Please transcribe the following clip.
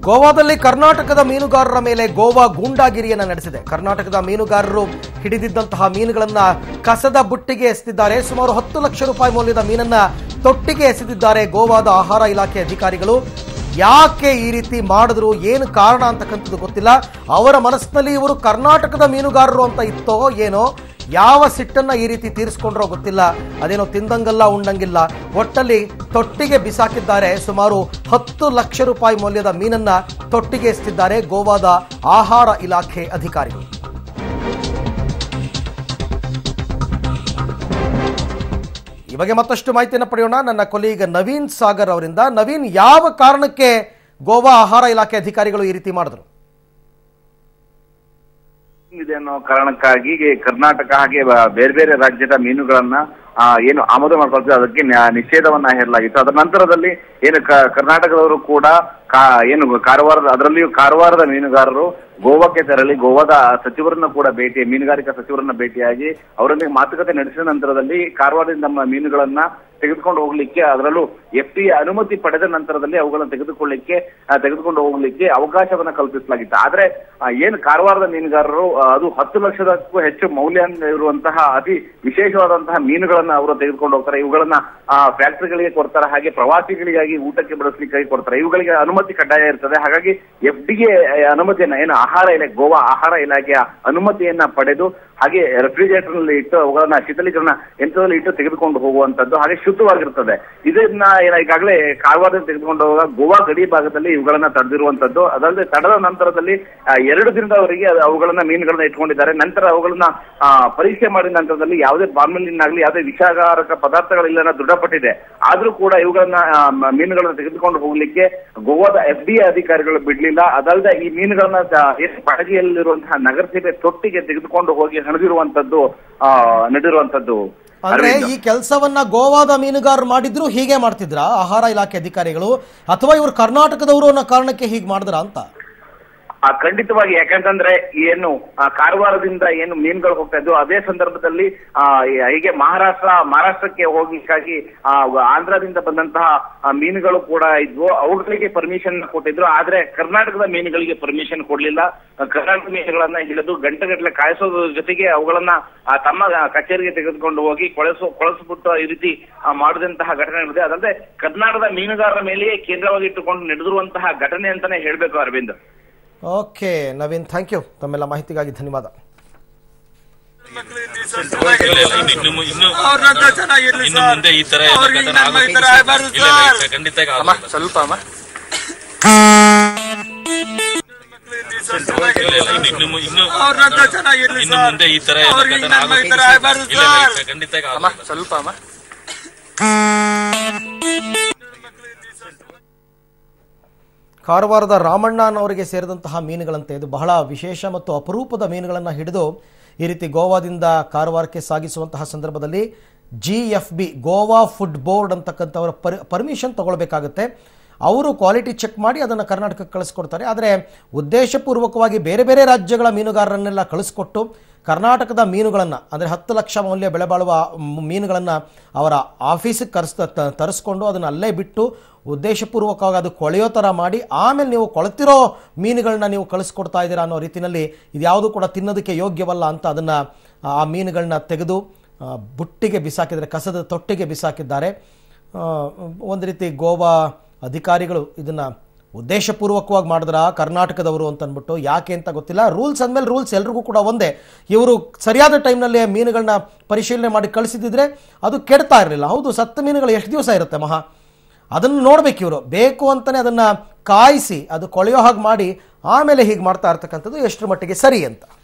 ಗೋವಾದಲ್ಲಿ ಕರ್ನಾಟಕದ ಮೀನುಗಾರರ ಮೇಲೆ ಗೋವಾ ಗೂಂಡಾಗಿರಿಯನ್ನ ನಡೆಸಿದೆ ಕರ್ನಾಟಕದ ಮೀನುಗಾರರು ಹಿಡಿದಿದ್ದಂತಹ ಮೀನುಗಳನ್ನ ಕಸದ ಬುಟ್ಟಿಗೆ ಎಸೆದಿದ್ದಾರೆ ಸುಮಾರು ಹತ್ತು ಲಕ್ಷ ರೂಪಾಯಿ ಮೌಲ್ಯದ ಮೀನನ್ನ ತೊಟ್ಟಿಗೆ ಎಸೆದಿದ್ದಾರೆ ಗೋವಾದ ಆಹಾರ ಇಲಾಖೆ ಅಧಿಕಾರಿಗಳು ಯಾಕೆ ಈ ರೀತಿ ಮಾಡಿದ್ರು ಏನು ಕಾರಣ ಅಂತಕ್ಕಂಥದ್ದು ಗೊತ್ತಿಲ್ಲ ಅವರ ಮನಸ್ಸಿನಲ್ಲಿ ಇವರು ಕರ್ನಾಟಕದ ಮೀನುಗಾರರು ಅಂತ ಇತ್ತೋ ಏನೋ ಯಾವ ಸಿಟ್ಟನ್ನ ಈ ರೀತಿ ತೀರಿಸ್ಕೊಂಡ್ರೋ ಗೊತ್ತಿಲ್ಲ ಅದೇನೋ ತಿಂದಂಗಲ್ಲ ಉಂಡಂಗಿಲ್ಲ ಒಟ್ಟಲ್ಲಿ ತೊಟ್ಟಿಗೆ ಬಿಸಾಕಿದ್ದಾರೆ ಸುಮಾರು ಹತ್ತು ಲಕ್ಷ ರೂಪಾಯಿ ಮೌಲ್ಯದ ಮೀನನ್ನ ತೊಟ್ಟಿಗೆ ಎಸೆದಿದ್ದಾರೆ ಗೋವಾದ ಆಹಾರ ಇಲಾಖೆ ಅಧಿಕಾರಿಗಳು ಈ ಬಗ್ಗೆ ಮತ್ತಷ್ಟು ಮಾಹಿತಿಯನ್ನು ಪಡೆಯೋಣ ನನ್ನ ಕೊಲೀಗ ನವೀನ್ ಸಾಗರ್ ಅವರಿಂದ ನವೀನ್ ಯಾವ ಕಾರಣಕ್ಕೆ ಗೋವಾ ಆಹಾರ ಇಲಾಖೆ ಅಧಿಕಾರಿಗಳು ಈ ರೀತಿ ಮಾಡಿದ್ರು ಇದೆ ಅನ್ನೋ ಕಾರಣಕ್ಕಾಗಿ ಕರ್ನಾಟಕ ಹಾಗೆ ಬ- ಬೇರೆ ಬೇರೆ ರಾಜ್ಯದ ಮೀನುಗಳನ್ನ ಆ, ಏನು ಆಮದು ಮಾಡ್ಕೊಳ್ತೀವಿ ಅದಕ್ಕೆ ನ್ಯಾ- ನಿಷೇಧವನ್ನ ಹೇರಲಾಗಿತ್ತು ಅದರ ನಂತರದಲ್ಲಿ ಏನು ಕ- ಕರ್ನಾಟಕದವರು ಕೂಡ ಕಾ- ಏನು ಕಾರವಾರದ ಅದರಲ್ಲಿಯೂ ಕಾರವಾರದ ಮೀನುಗಾರರು ಗೋವಾಕ್ಕೆ ತೆರಳಿ ಗೋವಾದ ಸಚಿವರನ್ನ ಕೂಡ ಭೇಟಿ ಮೀನುಗಾರಿಕಾ ಸಚಿವರನ್ನ ಭೇಟಿಯಾಗಿ ಅವರೊಂದಿಗೆ ಮಾತುಕತೆ ನಡೆಸಿದ ನಂತರದಲ್ಲಿ ಕಾರವಾರದಿಂದ ನಮ್ಮ ಮೀನುಗಳನ್ನ ತೆಗೆದುಕೊಂಡು ಹೋಗ್ಲಿಕ್ಕೆ ಅದರಲ್ಲೂ ಎಫ್ ಟಿ ಅನುಮತಿ ಪಡೆದ ನಂತರದಲ್ಲಿ ಅವುಗಳನ್ನು ತೆಗೆದುಕೊಳ್ಳಿಕ್ಕೆ ಆ, ತೆಗೆದುಕೊಂಡು ಹೋಗ್ಲಿಕ್ಕೆ ಅವಕಾಶವನ್ನ ಕಲ್ಪಿಸಲಾಗಿತ್ತು ಆದ್ರೆ ಆ, ಏನು ಕಾರವಾರದ ಮೀನುಗಾರರು ಆ, ಅದು ಹತ್ತು ಲಕ್ಷದಕ್ಕೂ ಹೆಚ್ಚು ಮೌಲ್ಯ ಇರುವಂತಹ ಅತಿ ವಿಶೇಷವಾದಂತಹ ಮೀನುಗಳನ್ನ ಅವರು ತೆಗೆದುಕೊಂಡು ಹೋಗ್ತಾರೆ ಇವುಗಳನ್ನ ಫ್ಯಾಕ್ಟರಿಗಳಿಗೆ ಕೊಡ್ತಾರೆ ಹಾಗೆ ಪ್ರವಾಸಿಗಳಿಗಾಗಿ ಊಟಕ್ಕೆ ಬಳಸಲಿಕ್ಕಾಗಿ ಕೊಡ್ತಾರೆ ಇವುಗಳಿಗೆ ಅನುಮತಿ ಕಡ್ಡಾಯ ಇರ್ತದೆ ಹಾಗಾಗಿ ಎಫ್ ಡಿಗೆ ಅನುಮತಿಯನ್ನ ಏನು ಆಹಾರ ಇಲಾಖೆ ಗೋವಾ ಆಹಾರ ಇಲಾಖೆಯ ಅನುಮತಿಯನ್ನ ಪಡೆದು ಹಾಗೆ ರೆಫ್ರಿಜರೇಟರ್ ನಲ್ಲಿ ಇಟ್ಟು ಅವುಗಳನ್ನ ಶೀತಲೀಕರಣ ಯಂತ್ರದಲ್ಲಿ ಇಟ್ಟು ತೆಗೆದುಕೊಂಡು ಹೋಗುವಂತದ್ದು ಹಾಗೆ ಶುದ್ಧವಾಗಿರ್ತದೆ ಇದನ್ನ ಏನ ಈಗಾಗಲೇ ಕಾರವಾರದಿಂದ ತೆಗೆದುಕೊಂಡು ಹೋಗುವಾಗ ಗೋವಾ ಗಡಿ ಭಾಗದಲ್ಲಿ ಇವುಗಳನ್ನ ತಡೆದಿರುವಂತದ್ದು ಅದಲ್ಲದೆ ತಡೆದ ನಂತರದಲ್ಲಿ ಆ, ಎರಡು ದಿನದವರೆಗೆ ಅದು- ಅವುಗಳನ್ನ ಮೀನುಗಳನ್ನ ಇಟ್ಕೊಂಡಿದ್ದಾರೆ ನಂತರ ಅವುಗಳನ್ನ ಆ, ಪರೀಕ್ಷೆ ಮಾಡಿದ ನಂತರದಲ್ಲಿ ಯಾವುದೇ ಫಾರ್ಮಲಿನ್ ಆಗಲಿ ಯಾವುದೇ ವಿಷಾಗಾರಕ ಪದಾರ್ಥಗಳಿಲ್ಲ ಅನ್ನೋ ದೃಢಪಟ್ಟಿದೆ ಆದ್ರೂ ಕೂಡ ಇವುಗಳನ್ನ ಆ, ಮ- ಮೀನುಗಳನ್ನ ತೆಗೆದುಕೊಂಡು ಹೋಗ್ಲಿಕ್ಕೆ ಗೋವಾದ ಎಫ್ ಡಿ ಅಧಿಕಾರಿಗಳು ಬಿಡ್ಲಿಲ್ಲ ಅದಲ್ಲದೆ ಈ ಮೀನುಗಳನ್ನ ತ- ಏನು ಪಡಗಿಯಲ್ಲಿರುವಂತಹ ನಗರಸಭೆ ತೊಟ್ಟಿಗೆ ತೆಗೆದುಕೊಂಡು ಹೋಗಿ ಹಣದಿರುವಂತದ್ದು ಆ ನಡೆದಿರುವಂತದ್ದು ಅಂದ್ರೆ ಅರವಿಂದ. ಈ ಕೆಲಸವನ್ನ ಗೋವಾದ ಮೀನುಗಾರರು ಮಾಡಿದ್ರು ಹೀಗೆ ಮಾಡ್ತಿದ್ರಾ ಆಹಾರ ಇಲಾಖೆ ಅಧಿಕಾರಿಗಳು ಅಥವಾ ಇವರು ಕರ್ನಾಟಕದವರು ಅನ್ನೋ ಕಾರಣಕ್ಕೆ ಹೀಗೆ ಮಾಡಿದ್ರ ಅಂತ ಆ ಖಂಡಿತವಾಗಿ ಯಾಕಂತಂದ್ರೆ ಏನು ಆ, ಕಾರವಾರದಿಂದ ಏನು ಮೀನುಗಳು ಹೋಗ್ತಾ ಇದ್ವು ಅದೇ ಸಂದರ್ಭದಲ್ಲಿ ಆ ಹೀಗೆ ಮಹಾರಾಷ್ಟ್ರ ಮಹಾರಾಷ್ಟ್ರಕ್ಕೆ ಹೋಗ್ಲಿಕ್ಕಾಗಿ ಆ ಆಂಧ್ರದಿಂದ ಬಂದಂತಹ ಆ, ಮೀನುಗಳು ಕೂಡ ಇದ್ವು ಅವುಗಳಿಗೆ ಪರ್ಮಿಷನ್ ಕೊಟ್ಟಿದ್ರು ಆದ್ರೆ ಕರ್ನಾಟಕದ ಮೀನುಗಳಿಗೆ ಪರ್ಮಿಷನ್ ಕೊಡ್ಲಿಲ್ಲ ಆ, ಕರ್ನಾಟಕ ಮೀನುಗಳನ್ನ ಹಿಡಿದು ಗಂಟೆಗಟ್ಟಲೆ ಕಾಯಿಸೋದ್ರ ಜೊತೆಗೆ ಅವುಗಳನ್ನ ಆ, ತಮ್ಮ ಕಚೇರಿಗೆ ತೆಗೆದುಕೊಂಡು ಹೋಗಿ ಕೊಳೆಸು ಕೊಳೆಸ್ಬಿಟ್ಟು ಈ ರೀತಿ ಆ, ಮಾಡಿದಂತಹ ಘಟನೆಗಳಿದೆ ಅದಲ್ಲದೆ ಕರ್ನಾಟಕದ ಮೀನುಗಾರರ ಮೇಲೆಯೇ ಕೇಂದ್ರವಾಗಿ ಇಟ್ಟುಕೊಂಡು ನಡೆದಿರುವಂತಹ ಘಟನೆ ಅಂತಾನೆ ಹೇಳ್ಬೇಕು Arvind okay Naveen thank you ತಮ್ಮೆಲ್ಲ ಮಾಹಿತಿಗಾಗಿ ಧನ್ಯವಾದ ಇನ್ನು ಇನ್ನು ಅವ್ರನ್ನ ಚೆನ್ನಾಗಿರ್ಲಿ ಇನ್ನು ಸರ್. ಮುಂದೆ ಈ ತರ ಎಲ್ಲ ಅವ್ರಿಗೆ ಘಟನೆ ನಮ್ಮ ಈ ತರ ಆಗೋದು ಆಗ್ಬಾರ್ದು ಇಲ್ಲ, ಇಲ್ಲ, ಸರ್. ಇಲ್ಲ, ಖಂಡಿತ ಈಗ ಆಗೋದು. ಸ್ವಲ್ಪ ಅಮ್ಮ ಇಲ್ಲ, ಇಲ್ಲ, ಇನ್ನು ಇನ್ನು ಇನ್ನು ಅವ್ರನ್ನ ಚೆನ್ನಾಗಿರ್ಲಿ ಇನ್ನು ಸರ್. ಮುಂದೆ ಈ ತರ ಎಲ್ಲ ಅವ್ರಿಗೆ ಘಟನೆ ನಮ್ಮ ಈ ಆಗೋದು ತರ ಆಗ್ಬಾರ್ದು ಇಲ್ಲ, ಇಲ್ಲ, ಸರ್. ಇಲ್ಲ, ಖಂಡಿತ ಈಗ ಅಮ್ಮ ಆಗೋದು. ಸ್ವಲ್ಪ ಅಮ್ಮ ಕಾರವಾರದ ರಾಮಣ್ಣ ಅನ್ನೋರಿಗೆ ಸೇರಿದಂತಹ ಮೀನುಗಳಂತೆ ಇದು ಬಹಳ ವಿಶೇಷ ಮತ್ತು ಅಪರೂಪದ ಮೀನುಗಳನ್ನು ಹಿಡಿದು ಈ ರೀತಿ ಗೋವಾದಿಂದ ಕಾರವಾರಕ್ಕೆ ಸಾಗಿಸುವಂತಹ ಸಂದರ್ಭದಲ್ಲಿ G F B Goa food board ಅಂತಕ್ಕಂಥವರ ಪರ್ ಪರ್ಮಿಷನ್ ತಗೊಳ್ಬೇಕಾಗುತ್ತೆ ಅವರು ಕ್ವಾಲಿಟಿ ಚೆಕ್ ಮಾಡಿ ಅದನ್ನು ಕರ್ನಾಟಕಕ್ಕೆ ಕಳಿಸ್ಕೊಡ್ತಾರೆ ಆದರೆ ಉದ್ದೇಶಪೂರ್ವಕವಾಗಿ ಬೇರೆ ಬೇರೆ ರಾಜ್ಯಗಳ ಮೀನುಗಾರರನ್ನೆಲ್ಲ ಕಳಿಸ್ಕೊಟ್ಟು ಕರ್ನಾಟಕದ ಮೀನುಗಳನ್ನು ಅಂದರೆ ಹತ್ತು ಲಕ್ಷ ಮೌಲ್ಯ ಬೆಲೆ ಬಾಳುವ ಮೀನುಗಳನ್ನು ಅವರ ಆಫೀಸಿಗೆ ಕರೆಸ್ ತ- ತರಿಸ್ಕೊಂಡು ಅದನ್ನು ಅಲ್ಲೇ ಬಿಟ್ಟು ಉದ್ದೇಶಪೂರ್ವಕವಾಗಿ ಅದು ಕೊಳೆಯೋ ಥರ ಮಾಡಿ ಆಮೇಲೆ ನೀವು ಕೊಳೆತಿರೋ ಮೀನುಗಳನ್ನ ನೀವು ಕಳಿಸ್ಕೊಡ್ತಾ ಇದ್ದೀರಾ ಅನ್ನೋ ರೀತಿಯಲ್ಲಿ ಇದ್ಯಾವುದು ಕೂಡ ತಿನ್ನೋದಕ್ಕೆ ಯೋಗ್ಯವಲ್ಲ ಅಂತ ಅದನ್ನು ಆ ಮೀನುಗಳನ್ನ ತೆಗೆದು ಆ, ಬುಟ್ಟಿಗೆ ಬಿಸಾಕಿದ್ದಾರೆ ಕಸದ ತೊಟ್ಟಿಗೆ ಬಿಸಾಕಿದ್ದಾರೆ ಆ, ಒಂದು ರೀತಿ ಗೋವಾ ಅಧಿಕಾರಿಗಳು ಇದನ್ನು ಉದ್ದೇಶಪೂರ್ವಕವಾಗಿ ಮಾಡಿದ್ರ ಕರ್ನಾಟಕದವರು ಅಂತ ಅಂದ್ಬಿಟ್ಟು ಯಾಕೆ ಅಂತ ಗೊತ್ತಿಲ್ಲ ರೂಲ್ಸ್ ಅಂದಮೇಲೆ ರೂಲ್ಸ್ ಎಲ್ರಿಗೂ ಕೂಡ ಒಂದೇ ಇವರು ಸರಿಯಾದ ಟೈಮ್ನಲ್ಲಿ ಮೀನುಗಳನ್ನ ಪರಿಶೀಲನೆ ಮಾಡಿ ಕಳಿಸಿದ್ರೆ ಅದು ಕೆಡ್ತಾ ಇರಲಿಲ್ಲ ಹೌದು ಸತ್ತ ಮೀನುಗಳು ಎಷ್ಟು ದಿವಸ ಇರುತ್ತೆ ಮಹಾ ಅದನ್ನು ನೋಡ್ಬೇಕು ಇವರು ಬೇಕು ಅಂತಲೇ ಅದನ್ನು ಕಾಯಿಸಿ ಅದು ಕೊಳೆಯೋ ಹಾಗೆ ಮಾಡಿ ಆಮೇಲೆ ಹೀಗೆ ಮಾಡ್ತಾ ಇರ್ತಕ್ಕಂಥದ್ದು ಎಷ್ಟರ ಮಟ್ಟಿಗೆ ಸರಿ ಅಂತ